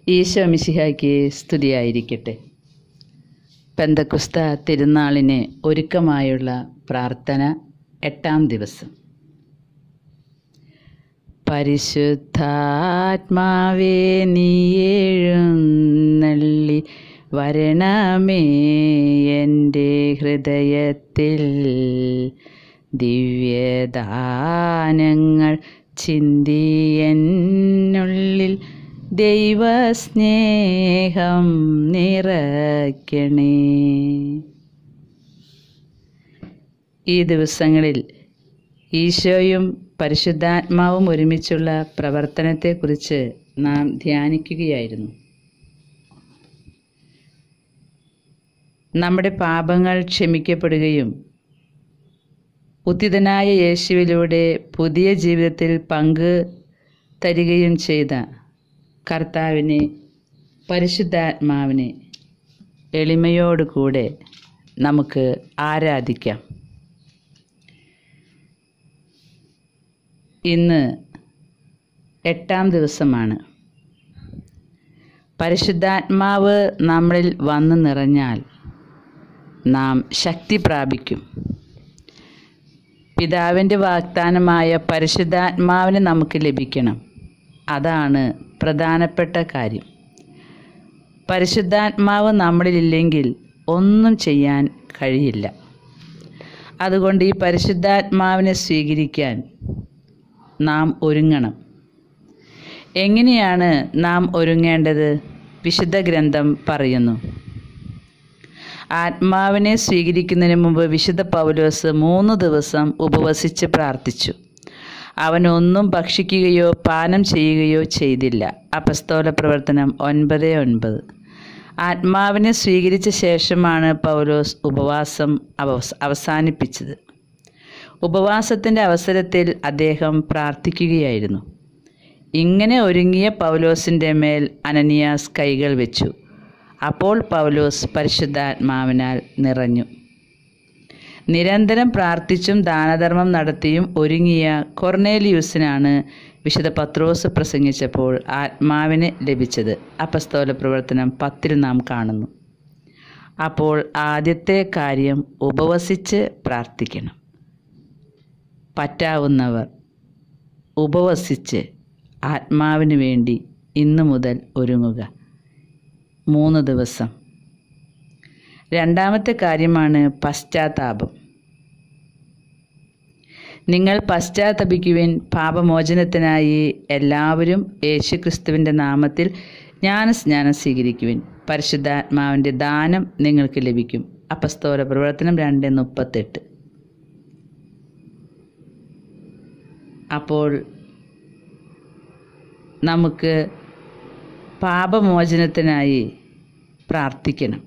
ഈശോ മിശിഹായ്ക്ക് സ്തുതിയായിരിക്കട്ടെ പെന്തക്കുസ്ത തിരുനാളിന് ഒരുക്കമായുള്ള പ്രാർത്ഥന എട്ടാം ദിവസം പരിശുദ്ധാത്മാവേ നീയെഴുന്നള്ളി വരണമേ എൻ്റെ ഹൃദയത്തിൽ ദിവ്യദാനങ്ങൾ ചിന്തി എന്നുള്ളിൽ ദൈവസ്നേഹം നിറയ്ക്കണേ ഈ ദിവസങ്ങളിൽ ഈശോയും പരിശുദ്ധാത്മാവും ഒരുമിച്ചുള്ള പ്രവർത്തനത്തെക്കുറിച്ച് നാം ധ്യാനിക്കുകയായിരുന്നു നമ്മുടെ പാപങ്ങൾ ക്ഷമിക്കപ്പെടുകയും ഉത്തിതനായ യേശുവിലൂടെ പുതിയ ജീവിതത്തിൽ പങ്ക് തരികയും ചെയ്ത കർത്താവിനെ പരിശുദ്ധാത്മാവിനെ എളിമയോടുകൂടെ നമുക്ക് ആരാധിക്കാം ഇന്ന് എട്ടാം ദിവസമാണ് പരിശുദ്ധാത്മാവ് നമ്മളിൽ വന്നു നിറഞ്ഞാൽ നാം ശക്തി പ്രാപിക്കും പിതാവിൻ്റെ വാഗ്ദാനമായ പരിശുദ്ധാത്മാവിന് നമുക്ക് ലഭിക്കണം അതാണ് പ്രധാനപ്പെട്ട കാര്യം പരിശുദ്ധാത്മാവ് നമ്മളിലില്ലെങ്കിൽ ഒന്നും ചെയ്യാൻ കഴിയില്ല അതുകൊണ്ട് ഈ പരിശുദ്ധാത്മാവിനെ സ്വീകരിക്കാൻ നാം ഒരുങ്ങണം എങ്ങനെയാണ് നാം ഒരുങ്ങേണ്ടത് വിശുദ്ധ ഗ്രന്ഥം പറയുന്നു ആത്മാവിനെ സ്വീകരിക്കുന്നതിന് മുമ്പ് വിശുദ്ധ പൗലോസ് മൂന്ന് ദിവസം ഉപവസിച്ച് പ്രാർത്ഥിച്ചു അവൻ ഒന്നും ഭക്ഷിക്കുകയോ പാനം ചെയ്യുകയോ ചെയ്തില്ല അപസ്തോല പ്രവർത്തനം ഒൻപത് ഒൻപത് ആത്മാവിനെ സ്വീകരിച്ച ശേഷമാണ് പൗലോസ് ഉപവാസം അവസ് അവസാനിപ്പിച്ചത് ഉപവാസത്തിൻ്റെ അവസരത്തിൽ അദ്ദേഹം പ്രാർത്ഥിക്കുകയായിരുന്നു ഇങ്ങനെ ഒരുങ്ങിയ പൗലോസിൻ്റെ മേൽ അനനിയാസ് കൈകൾ വെച്ചു അപ്പോൾ പൗലോസ് പരിശുദ്ധാത്മാവിനാൽ നിറഞ്ഞു നിരന്തരം പ്രാർത്ഥിച്ചും ദാനധർമ്മം നടത്തിയും ഒരുങ്ങിയ കൊർണേലിയൂസിനാണ് വിശുദ്ധ പത്രോസ് പ്രസംഗിച്ചപ്പോൾ ആത്മാവിന് ലഭിച്ചത് അപസ്തോല പ്രവർത്തനം പത്തിൽ നാം കാണുന്നു അപ്പോൾ ആദ്യത്തെ കാര്യം ഉപവസിച്ച് പ്രാർത്ഥിക്കണം പറ്റാവുന്നവർ ഉപവസിച്ച് ആത്മാവിന് വേണ്ടി ഇന്നു മുതൽ ഒരുങ്ങുക മൂന്ന് ദിവസം രണ്ടാമത്തെ കാര്യമാണ് പശ്ചാത്താപം നിങ്ങൾ പശ്ചാത്തപിക്കുവിൻ പാപമോചനത്തിനായി എല്ലാവരും യേശുക്രിസ്തുവിൻ്റെ നാമത്തിൽ ജ്ഞാനസ്നാനം സ്വീകരിക്കുവിൻ പരിശുദ്ധാത്മാവിൻ്റെ ദാനം നിങ്ങൾക്ക് ലഭിക്കും അപസ്തോല പ്രവർത്തനം രണ്ട് മുപ്പത്തെട്ട് അപ്പോൾ നമുക്ക് പാപമോചനത്തിനായി പ്രാർത്ഥിക്കണം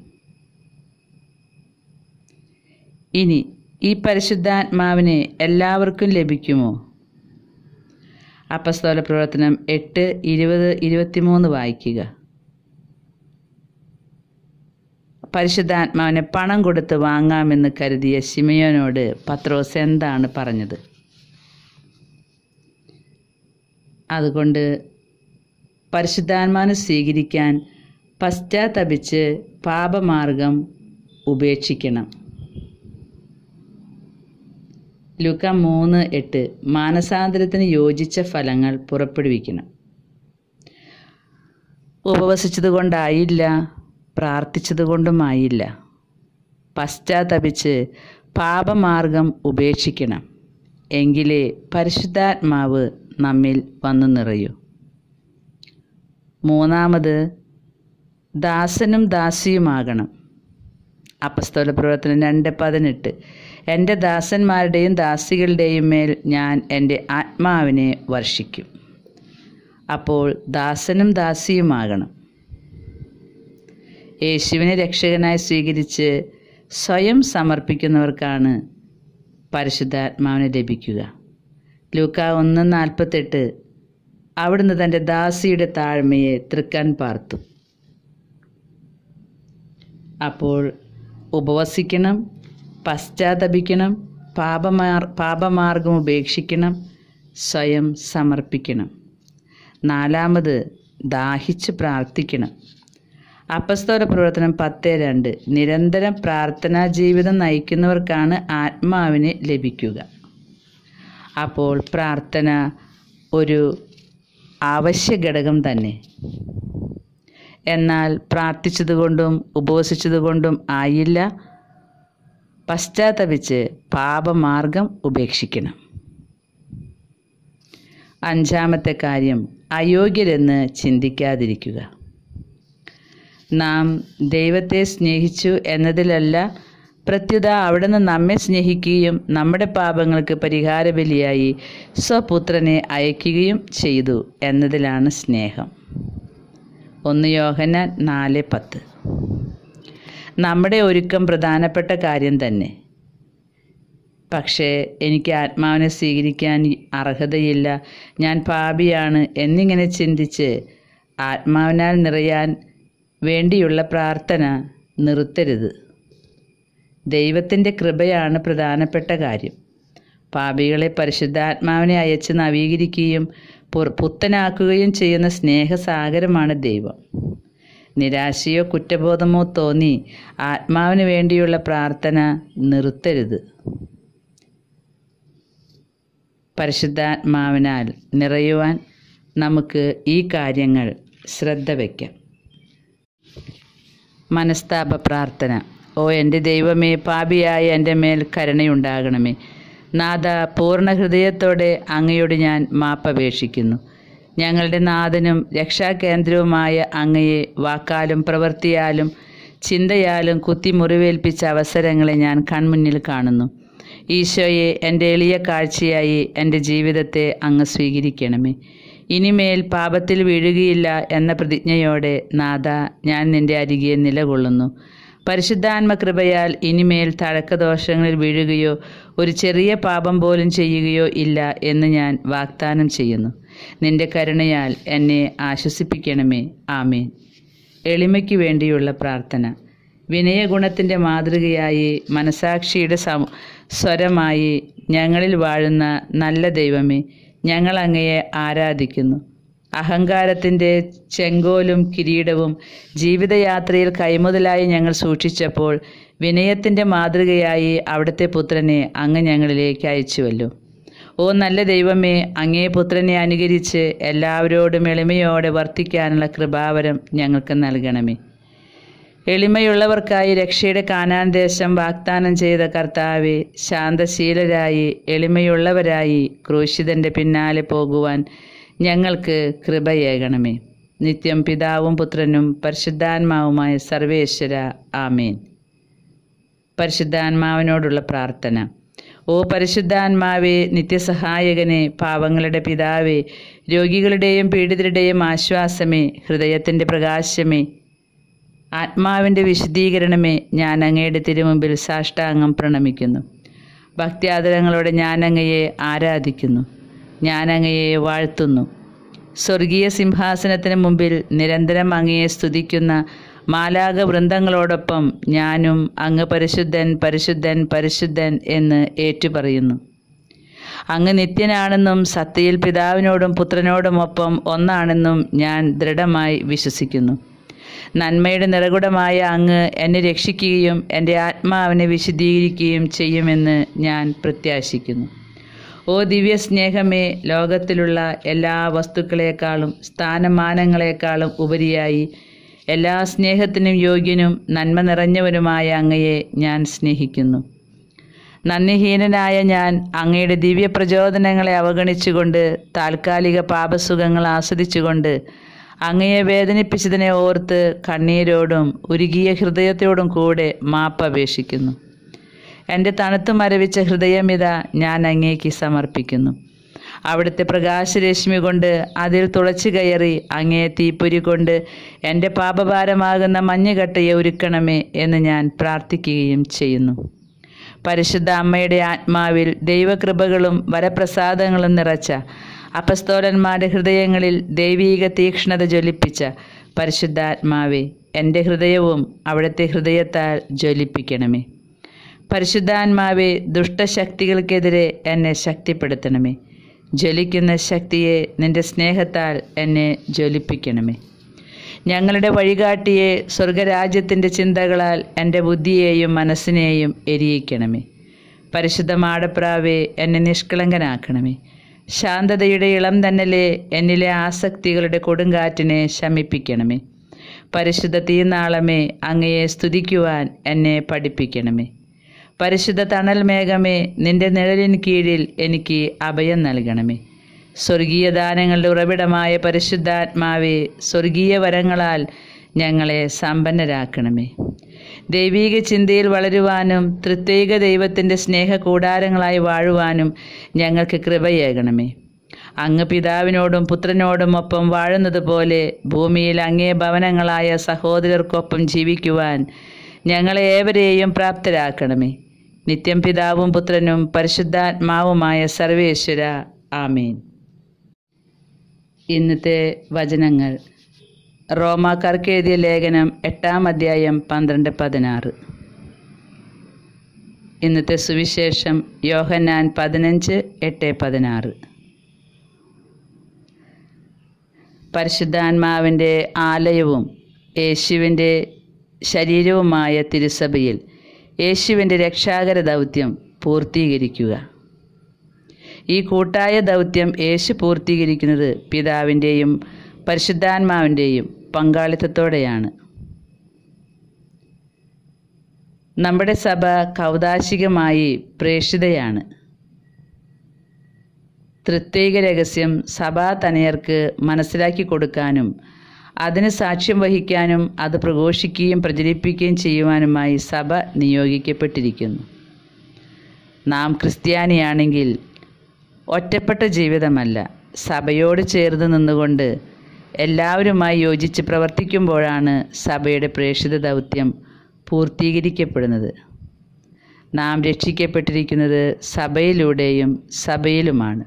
ഇനി ഈ പരിശുദ്ധാത്മാവിനെ എല്ലാവർക്കും ലഭിക്കുമോ അപ്പസ്തോല പ്രവർത്തനം എട്ട് ഇരുപത് ഇരുപത്തിമൂന്ന് വായിക്കുക പരിശുദ്ധാത്മാവിനെ പണം കൊടുത്ത് വാങ്ങാമെന്ന് കരുതിയ ശിമയോനോട് പത്രോസ് എന്താണ് പറഞ്ഞത് അതുകൊണ്ട് പരിശുദ്ധാത്മാവിനെ സ്വീകരിക്കാൻ പശ്ചാത്തപിച്ച് പാപമാർഗം ഉപേക്ഷിക്കണം ലുക്ക മൂന്ന് എട്ട് മാനസാന്തരത്തിന് യോജിച്ച ഫലങ്ങൾ പുറപ്പെടുവിക്കണം ഉപവസിച്ചത് കൊണ്ടായില്ല പ്രാർത്ഥിച്ചത് കൊണ്ടുമായില്ല പശ്ചാത്തപിച്ച് പാപമാർഗം ഉപേക്ഷിക്കണം എങ്കിലേ പരിശുദ്ധാത്മാവ് നമ്മിൽ വന്നു നിറയൂ മൂന്നാമത് ദാസനും ദാസിയുമാകണം അപ്പസ്തോല പ്രവർത്തനം രണ്ട് പതിനെട്ട് എൻ്റെ ദാസന്മാരുടെയും ദാസികളുടെയും മേൽ ഞാൻ എൻ്റെ ആത്മാവിനെ വർഷിക്കും അപ്പോൾ ദാസനും ദാസിയുമാകണം യേശുവിനെ രക്ഷകനായി സ്വീകരിച്ച് സ്വയം സമർപ്പിക്കുന്നവർക്കാണ് പരിശുദ്ധാത്മാവിനെ ലഭിക്കുക ലൂക്ക ഒന്ന് നാൽപ്പത്തെട്ട് അവിടുന്ന് തൻ്റെ ദാസിയുടെ താഴ്മയെ തൃക്കാൻ പാർത്തു അപ്പോൾ ഉപവസിക്കണം പശ്ചാത്തപിക്കണം പാപമാർ പാപമാർഗം ഉപേക്ഷിക്കണം സ്വയം സമർപ്പിക്കണം നാലാമത് ദാഹിച്ച് പ്രാർത്ഥിക്കണം അപ്പസ്തോല പ്രവർത്തനം പത്ത് രണ്ട് നിരന്തരം പ്രാർത്ഥനാ ജീവിതം നയിക്കുന്നവർക്കാണ് ആത്മാവിനെ ലഭിക്കുക അപ്പോൾ പ്രാർത്ഥന ഒരു അവശ്യ ഘടകം തന്നെ എന്നാൽ പ്രാർത്ഥിച്ചതുകൊണ്ടും ഉപവസിച്ചതുകൊണ്ടും ആയില്ല പശ്ചാത്തപിച്ച് പാപമാർഗം ഉപേക്ഷിക്കണം അഞ്ചാമത്തെ കാര്യം അയോഗ്യരെന്ന് ചിന്തിക്കാതിരിക്കുക നാം ദൈവത്തെ സ്നേഹിച്ചു എന്നതിലല്ല പ്രത്യുത അവിടുന്ന് നമ്മെ സ്നേഹിക്കുകയും നമ്മുടെ പാപങ്ങൾക്ക് പരിഹാരബലിയായി സ്വപുത്രനെ അയക്കുകയും ചെയ്തു എന്നതിലാണ് സ്നേഹം ഒന്ന് യോഹന്നാൻ നാല് പത്ത് നമ്മുടെ ഒരുക്കം പ്രധാനപ്പെട്ട കാര്യം തന്നെ പക്ഷേ എനിക്ക് ആത്മാവിനെ സ്വീകരിക്കാൻ അർഹതയില്ല ഞാൻ പാപിയാണ് എന്നിങ്ങനെ ചിന്തിച്ച് ആത്മാവിനാൽ നിറയാൻ വേണ്ടിയുള്ള പ്രാർത്ഥന നിർത്തരുത് ദൈവത്തിൻ്റെ കൃപയാണ് പ്രധാനപ്പെട്ട കാര്യം പാപികളെ പരിശുദ്ധാത്മാവിനെ അയച്ച് നവീകരിക്കുകയും പുർ- പുത്തനാക്കുകയും ചെയ്യുന്ന സ്നേഹസാഗരമാണ് ദൈവം നിരാശയോ കുറ്റബോധമോ തോന്നി ആത്മാവിന് വേണ്ടിയുള്ള പ്രാർത്ഥന നിർത്തരുത് പരിശുദ്ധാത്മാവിനാൽ നിറയുവാൻ നമുക്ക് ഈ കാര്യങ്ങൾ ശ്രദ്ധ വയ്ക്കാം മനസ്താപ പ്രാർത്ഥന ഓ എൻ്റെ ദൈവമേ പാപിയായ എൻ്റെ മേൽ കരുണയുണ്ടാകണമേ നാഥ പൂർണ്ണ ഹൃദയത്തോടെ അങ്ങയോട് ഞാൻ മാപ്പപേക്ഷിക്കുന്നു ഞങ്ങളുടെ നാഥനും രക്ഷാകേന്ദ്രവുമായ അങ്ങയെ വാക്കാലും പ്രവൃത്തിയാലും ചിന്തയാലും കുത്തി മുറിവേൽപ്പിച്ച അവസരങ്ങളെ ഞാൻ കൺമുന്നിൽ കാണുന്നു ഈശോയെ എൻ്റെ എളിയ കാഴ്ചയായി എൻ്റെ ജീവിതത്തെ അങ്ങ് സ്വീകരിക്കണമേ ഇനിമേൽ പാപത്തിൽ വീഴുകയില്ല എന്ന പ്രതിജ്ഞയോടെ നാഥ ഞാൻ നിന്റെ അരികെ നിലകൊള്ളുന്നു പരിശുദ്ധാത്മ കൃപയാൽ ഇനിമേൽ തഴക്കദോഷങ്ങളിൽ വീഴുകയോ ഒരു ചെറിയ പാപം പോലും ചെയ്യുകയോ ഇല്ല എന്ന് ഞാൻ വാഗ്ദാനം ചെയ്യുന്നു നിന്റെ കരുണയാൽ എന്നെ ആശ്വസിപ്പിക്കണമേ ആമേൻ എളിമയ്ക്ക് വേണ്ടിയുള്ള പ്രാർത്ഥന വിനയഗുണത്തിൻ്റെ മാതൃകയായി മനസാക്ഷിയുടെ സം സ്വരമായി ഞങ്ങളിൽ വാഴുന്ന നല്ല ദൈവമേ ഞങ്ങൾ അങ്ങയെ ആരാധിക്കുന്നു അഹങ്കാരത്തിൻ്റെ ചെങ്കോലും കിരീടവും ജീവിതയാത്രയിൽ കൈമുതലായി ഞങ്ങൾ സൂക്ഷിച്ചപ്പോൾ വിനയത്തിൻ്റെ മാതൃകയായി അവിടുത്തെ പുത്രനെ അങ്ങ് ഞങ്ങളിലേക്ക് അയച്ചുവല്ലോ ഓ നല്ല ദൈവമേ അങ്ങേ പുത്രനെ അനുകരിച്ച് എല്ലാവരോടും എളിമയോടെ വർത്തിക്കാനുള്ള കൃപാവരം ഞങ്ങൾക്ക് നൽകണമേ എളിമയുള്ളവർക്കായി രക്ഷയുടെ കാനാൻ ദേശം വാഗ്ദാനം ചെയ്ത കർത്താവെ ശാന്തശീലരായി എളിമയുള്ളവരായി ക്രൂശിതൻ്റെ പിന്നാലെ പോകുവാൻ ഞങ്ങൾക്ക് കൃപയേകണമേ നിത്യം പിതാവും പുത്രനും പരിശുദ്ധാത്മാവുമായ സർവേശ്വര ആമേൻ പരിശുദ്ധാത്മാവിനോടുള്ള പ്രാർത്ഥന ഓ പരിശുദ്ധാത്മാവേ നിത്യസഹായകനെ പാവങ്ങളുടെ പിതാവേ രോഗികളുടെയും പീഡിതരുടെയും ആശ്വാസമേ ഹൃദയത്തിൻ്റെ പ്രകാശമേ ആത്മാവിൻ്റെ വിശദീകരണമേ ഞാൻ അങ്ങയുടെ തിരുമുമ്പിൽ സാഷ്ടാംഗം പ്രണമിക്കുന്നു ഭക്ത്യാദരങ്ങളോടെ ഞാൻ അങ്ങയെ ആരാധിക്കുന്നു ഞാൻ അങ്ങയെ വാഴ്ത്തുന്നു സ്വർഗീയ സിംഹാസനത്തിന് മുമ്പിൽ നിരന്തരം അങ്ങയെ സ്തുതിക്കുന്ന മാലാക വൃന്ദങ്ങളോടൊപ്പം ഞാനും അങ്ങ് പരിശുദ്ധൻ പരിശുദ്ധൻ പരിശുദ്ധൻ എന്ന് ഏറ്റുപറയുന്നു അങ്ങ് നിത്യനാണെന്നും സത്യയിൽ പിതാവിനോടും പുത്രനോടുമൊപ്പം ഒന്നാണെന്നും ഞാൻ ദൃഢമായി വിശ്വസിക്കുന്നു നന്മയുടെ നിറകുടമായ അങ്ങ് എന്നെ രക്ഷിക്കുകയും എൻ്റെ ആത്മാവിനെ വിശദീകരിക്കുകയും ചെയ്യുമെന്ന് ഞാൻ പ്രത്യാശിക്കുന്നു ഓ ദിവ്യ സ്നേഹമേ ലോകത്തിലുള്ള എല്ലാ വസ്തുക്കളെക്കാളും സ്ഥാനമാനങ്ങളെക്കാളും ഉപരിയായി എല്ലാ സ്നേഹത്തിനും യോഗ്യനും നന്മ നിറഞ്ഞവനുമായ അങ്ങയെ ഞാൻ സ്നേഹിക്കുന്നു നന്ദിഹീനനായ ഞാൻ അങ്ങയുടെ ദിവ്യ പ്രചോദനങ്ങളെ അവഗണിച്ചുകൊണ്ട് താൽക്കാലിക പാപസുഖങ്ങൾ ആസ്വദിച്ചുകൊണ്ട് അങ്ങയെ വേദനിപ്പിച്ചതിനെ ഓർത്ത് കണ്ണീരോടും ഉരുകിയ ഹൃദയത്തോടും കൂടെ മാപ്പപേക്ഷിക്കുന്നു എൻ്റെ തണുത്തു മരവിച്ച ഹൃദയമിത ഞാൻ അങ്ങേക്ക് സമർപ്പിക്കുന്നു അവിടുത്തെ പ്രകാശരശ്മി കൊണ്ട് അതിൽ തുളച്ചു കയറി അങ്ങേ തീപ്പൊരി കൊണ്ട് എൻ്റെ പാപഭാരമാകുന്ന മഞ്ഞുകട്ടയെ ഒരുക്കണമേ എന്ന് ഞാൻ പ്രാർത്ഥിക്കുകയും ചെയ്യുന്നു പരിശുദ്ധ അമ്മയുടെ ആത്മാവിൽ ദൈവകൃപകളും വരപ്രസാദങ്ങളും നിറച്ച അപസ്തോലന്മാരുടെ ഹൃദയങ്ങളിൽ ദൈവീക തീക്ഷ്ണത ജ്വലിപ്പിച്ച പരിശുദ്ധാത്മാവെ എൻ്റെ ഹൃദയവും അവിടുത്തെ ഹൃദയത്താൽ ജ്വലിപ്പിക്കണമേ പരിശുദ്ധാത്മാവെ ദുഷ്ടശക്തികൾക്കെതിരെ എന്നെ ശക്തിപ്പെടുത്തണമേ ജ്വലിക്കുന്ന ശക്തിയെ നിന്റെ സ്നേഹത്താൽ എന്നെ ജ്വലിപ്പിക്കണമേ ഞങ്ങളുടെ വഴികാട്ടിയെ സ്വർഗരാജ്യത്തിൻ്റെ ചിന്തകളാൽ എൻ്റെ ബുദ്ധിയെയും മനസ്സിനെയും എരിയിക്കണമേ പരിശുദ്ധ മാടപ്രാവെ എന്നെ നിഷ്കളങ്കനാക്കണമേ ശാന്തതയുടെ ഇളം തന്നലെ എന്നിലെ ആസക്തികളുടെ കൊടുങ്കാറ്റിനെ ശമിപ്പിക്കണമേ പരിശുദ്ധ തീനാളമേ അങ്ങയെ സ്തുതിക്കുവാൻ എന്നെ പഠിപ്പിക്കണമേ പരിശുദ്ധ തണൽ മേഘമേ നിന്റെ നിഴലിൻ കീഴിൽ എനിക്ക് അഭയം നൽകണമേ സ്വർഗീയ ദാനങ്ങളുടെ ഉറവിടമായ പരിശുദ്ധാത്മാവെ സ്വർഗീയ വരങ്ങളാൽ ഞങ്ങളെ സമ്പന്നരാക്കണമേ ദൈവീക ചിന്തയിൽ വളരുവാനും തൃത്വേക ദൈവത്തിൻ്റെ സ്നേഹ കൂടാരങ്ങളായി വാഴുവാനും ഞങ്ങൾക്ക് കൃപയേകണമേ അങ്ങ് പിതാവിനോടും പുത്രനോടും ഒപ്പം വാഴുന്നത് പോലെ ഭൂമിയിൽ അങ്ങേ ഭവനങ്ങളായ സഹോദരർക്കൊപ്പം ജീവിക്കുവാൻ ഞങ്ങളെ ഏവരെയും പ്രാപ്തരാക്കണമേ നിത്യം പിതാവും പുത്രനും പരിശുദ്ധാത്മാവുമായ സർവേശ്വര ആമേൻ ഇന്നത്തെ വചനങ്ങൾ റോമാക്കാർക്ക് എഴുതിയ ലേഖനം എട്ടാം അധ്യായം പന്ത്രണ്ട് പതിനാറ് ഇന്നത്തെ സുവിശേഷം യോഹന്നാൻ പതിനഞ്ച് എട്ട് പതിനാറ് പരിശുദ്ധാത്മാവിൻ്റെ ആലയവും യേശുവിൻ്റെ ശരീരവുമായ തിരുസഭയിൽ യേശുവിൻ്റെ രക്ഷാകര ദൗത്യം പൂർത്തീകരിക്കുക ഈ കൂട്ടായ ദൗത്യം യേശു പൂർത്തീകരിക്കുന്നത് പിതാവിൻ്റെയും പരിശുദ്ധാത്മാവിൻ്റെയും പങ്കാളിത്തത്തോടെയാണ് നമ്മുടെ സഭ കൗതാശികമായി പ്രേക്ഷിതയാണ് തൃത്വേക രഹസ്യം സഭാ തനയർക്ക് മനസ്സിലാക്കി കൊടുക്കാനും അതിന് സാക്ഷ്യം വഹിക്കാനും അത് പ്രഘോഷിക്കുകയും പ്രചരിപ്പിക്കുകയും ചെയ്യുവാനുമായി സഭ നിയോഗിക്കപ്പെട്ടിരിക്കുന്നു നാം ക്രിസ്ത്യാനിയാണെങ്കിൽ ഒറ്റപ്പെട്ട ജീവിതമല്ല സഭയോട് ചേർന്ന് നിന്നുകൊണ്ട് എല്ലാവരുമായി യോജിച്ച് പ്രവർത്തിക്കുമ്പോഴാണ് സഭയുടെ പ്രേക്ഷിത ദൗത്യം പൂർത്തീകരിക്കപ്പെടുന്നത് നാം രക്ഷിക്കപ്പെട്ടിരിക്കുന്നത് സഭയിലൂടെയും സഭയിലുമാണ്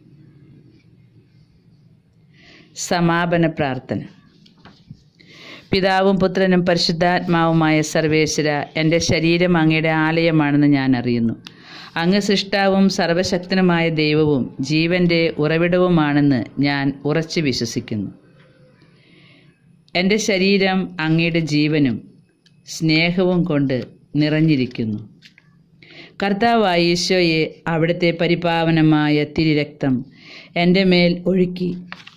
സമാപന പ്രാർത്ഥന പിതാവും പുത്രനും പരിശുദ്ധാത്മാവുമായ സർവേശ്വര എൻ്റെ ശരീരം അങ്ങയുടെ ആലയമാണെന്ന് ഞാൻ അറിയുന്നു അങ്ങ് സൃഷ്ടാവും സർവശക്തനുമായ ദൈവവും ജീവൻ്റെ ഉറവിടവുമാണെന്ന് ഞാൻ ഉറച്ചു വിശ്വസിക്കുന്നു എൻ്റെ ശരീരം അങ്ങയുടെ ജീവനും സ്നേഹവും കൊണ്ട് നിറഞ്ഞിരിക്കുന്നു കർത്താവായ ഈശോയെ അവിടുത്തെ പരിപാവനമായ തിരുരക്തം എൻ്റെ മേൽ ഒഴുക്കി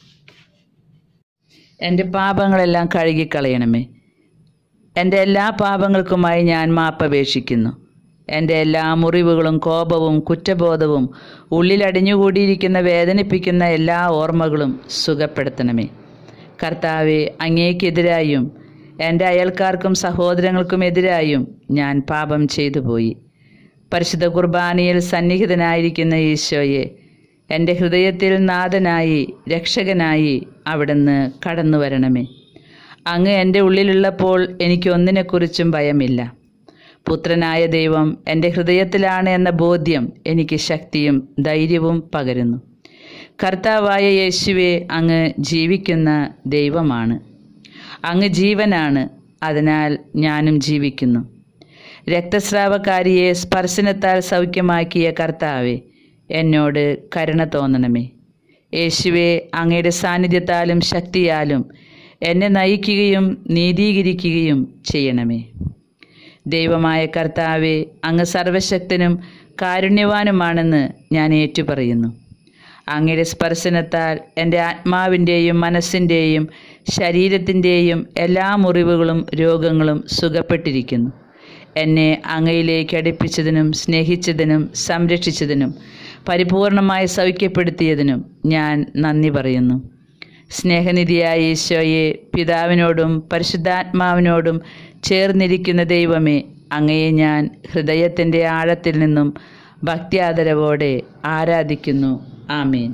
എൻ്റെ പാപങ്ങളെല്ലാം കഴുകിക്കളയണമേ എൻ്റെ എല്ലാ പാപങ്ങൾക്കുമായി ഞാൻ മാപ്പപേക്ഷിക്കുന്നു എൻ്റെ എല്ലാ മുറിവുകളും കോപവും കുറ്റബോധവും ഉള്ളിലടിഞ്ഞുകൂടിയിരിക്കുന്ന വേദനിപ്പിക്കുന്ന എല്ലാ ഓർമ്മകളും സുഖപ്പെടുത്തണമേ കർത്താവെ അങ്ങേക്കെതിരായും എൻ്റെ അയൽക്കാർക്കും സഹോദരങ്ങൾക്കും എതിരായും ഞാൻ പാപം ചെയ്തു പോയി പരിശുദ്ധ കുർബാനയിൽ സന്നിഹിതനായിരിക്കുന്ന ഈശോയെ എൻ്റെ ഹൃദയത്തിൽ നാഥനായി രക്ഷകനായി അവിടുന്ന് കടന്നു വരണമേ അങ്ങ് എൻ്റെ ഉള്ളിലുള്ളപ്പോൾ എനിക്ക് ഒന്നിനെക്കുറിച്ചും ഭയമില്ല പുത്രനായ ദൈവം എൻ്റെ ഹൃദയത്തിലാണ് എന്ന ബോധ്യം എനിക്ക് ശക്തിയും ധൈര്യവും പകരുന്നു കർത്താവായ യേശുവെ അങ്ങ് ജീവിക്കുന്ന ദൈവമാണ് അങ്ങ് ജീവനാണ് അതിനാൽ ഞാനും ജീവിക്കുന്നു രക്തസ്രാവക്കാരിയെ സ്പർശനത്താൽ സൗഖ്യമാക്കിയ കർത്താവെ എന്നോട് കരുണ തോന്നണമേ യേശുവെ അങ്ങയുടെ സാന്നിധ്യത്താലും ശക്തിയാലും എന്നെ നയിക്കുകയും നീതീകരിക്കുകയും ചെയ്യണമേ ദൈവമായ കർത്താവെ അങ്ങ് സർവശക്തനും കാരുണ്യവാനുമാണെന്ന് ഞാൻ ഏറ്റുപറയുന്നു അങ്ങയുടെ സ്പർശനത്താൽ എൻ്റെ ആത്മാവിൻ്റെയും മനസ്സിൻ്റെയും ശരീരത്തിൻ്റെയും എല്ലാ മുറിവുകളും രോഗങ്ങളും സുഖപ്പെട്ടിരിക്കുന്നു എന്നെ അങ്ങയിലേക്ക് അടുപ്പിച്ചതിനും സ്നേഹിച്ചതിനും സംരക്ഷിച്ചതിനും പരിപൂർണമായി സൗഖ്യപ്പെടുത്തിയതിനും ഞാൻ നന്ദി പറയുന്നു സ്നേഹനിധിയായ ഈശോയെ പിതാവിനോടും പരിശുദ്ധാത്മാവിനോടും ചേർന്നിരിക്കുന്ന ദൈവമേ അങ്ങയെ ഞാൻ ഹൃദയത്തിൻ്റെ ആഴത്തിൽ നിന്നും ഭക്ത്യാദരവോടെ ആരാധിക്കുന്നു ആമീൻ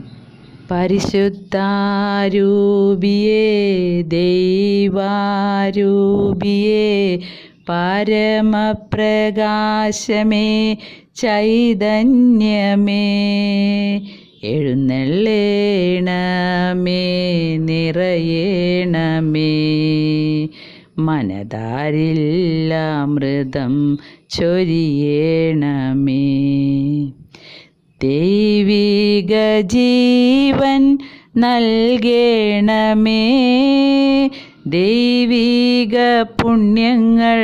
പരിശുദ്ധാരൂപിയേ ദൈവാരൂപിയേ പരമപ്രകാശമേ ചൈതന്യമേ എഴുന്നള്ളേണമേ നിറയേണമേ മനതാരില്ല അമൃതം ചൊരിയേണമേ ദൈവിക ജീവൻ നൽകേണമേ ദൈവിക പുണ്യങ്ങൾ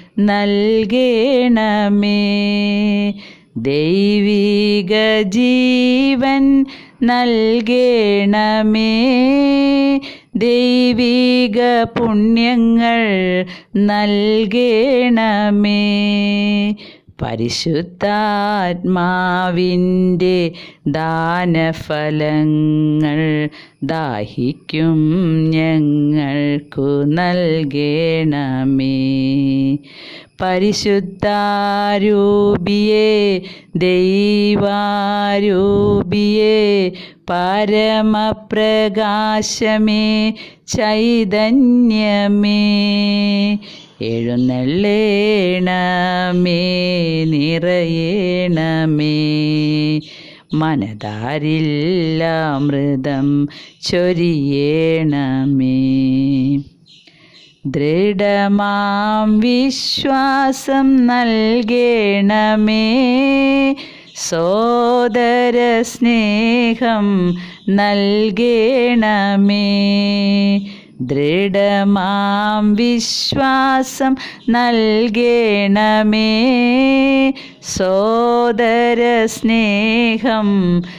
നൽകേണമേ ദൈവിക ജീവൻ നൽകേണമേ ദൈവിക പുണ്യങ്ങൾ നൽകേണമേ പരിശുദ്ധാത്മാവിൻ്റെ ദാനഫലങ്ങൾ ദാഹിക്കും ഞങ്ങൾക്കു നൽകേണമേ പരിശുദ്ധാരൂപിയെ ദൈവാരൂപിയെ പരമപ്രകാശമേ ചൈതന്യമേ എഴുന്നള്ളേണമേ നിറയേണമേ മനതാരില്ലാമൃതം ചൊരിയേണമേ ദൃഢമാം വിശ്വാസം നൽകേണമേ സോദര സ്നേഹം നൽകേണമേ ദൃഢമാം വിശ്വാസം നൽകേണമേ സോദര സ്നേഹം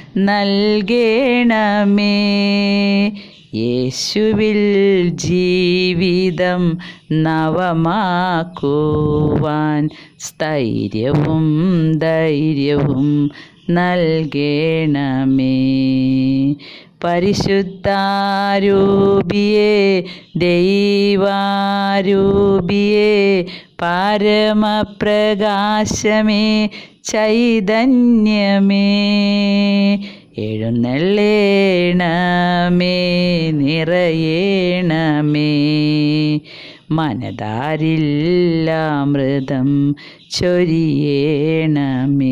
നൽകേണമേ യേശുവിൽ ജീവിതം നവമാക്കുവാൻ സ്ഥൈര്യവും ധൈര്യവും നൽകേണമേ പരിശുദ്ധാരൂപിയെ ദൈവാരൂപിയെ പരമപ്രകാശമേ ചൈതന്യമേ എഴുന്നള്ളേണമേ നിറയേണമേ മനതാരില്ലാമൃതം ചൊരിയേണമേ